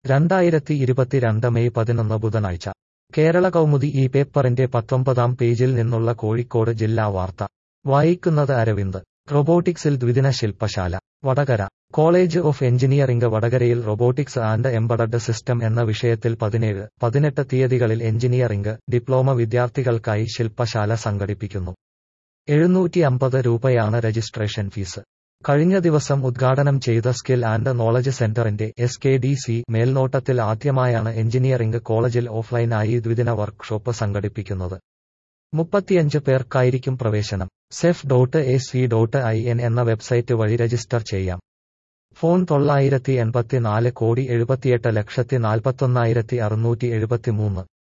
രണ്ടായിരത്തി ഇരുപത്തിരണ്ട് മെയ് പതിനൊന്ന് ബുധനാഴ്ച കേരള കൗമുദി ഈ പേപ്പറിന്റെ പത്തൊമ്പതാം പേജിൽ നിന്നുള്ള കോഴിക്കോട് ജില്ലാ വാർത്ത വായിക്കുന്നത് അരവിന്ദ് റൊബോട്ടിക്സിൽ ദ്വിദിന ശില്പശാല വടകര കോളേജ് ഓഫ് എഞ്ചിനീയറിംഗ് വടകരയിൽ റൊബോട്ടിക്സ് ആൻഡ് എംബഡഡ് സിസ്റ്റം എന്ന വിഷയത്തിൽ പതിനേഴ് പതിനെട്ട് തീയതികളിൽ എഞ്ചിനീയറിംഗ് ഡിപ്ലോമ വിദ്യാർത്ഥികൾക്കായി ശില്പശാല സംഘടിപ്പിക്കുന്നു എഴുന്നൂറ്റി അമ്പത് രൂപയാണ് രജിസ്ട്രേഷൻ ഫീസ് കഴിഞ്ഞ ദിവസം ഉദ്ഘാടനം ചെയ്ത സ്കിൽ ആൻഡ് നോളജ് സെന്ററിന്റെ എസ് കെ ഡി സി മേൽനോട്ടത്തിൽ ആദ്യമായാണ് എഞ്ചിനീയറിംഗ് കോളേജിൽ ഓഫ്ലൈനായി ദ്വിദിന വർക്ക്ഷോപ്പ് സംഘടിപ്പിക്കുന്നത് മുപ്പത്തിയഞ്ച് പേർക്കായിരിക്കും പ്രവേശനം cef dot A C dot I N എന്ന വെബ്സൈറ്റ് വഴി രജിസ്റ്റർ ചെയ്യാം ഫോൺ തൊള്ളായിരത്തി എൺപത്തിനാല് കോടി എഴുപത്തിയെട്ട് ലക്ഷത്തി നാൽപ്പത്തൊന്നായിരത്തി അറുന്നൂറ്റി എഴുപത്തിമൂന്ന്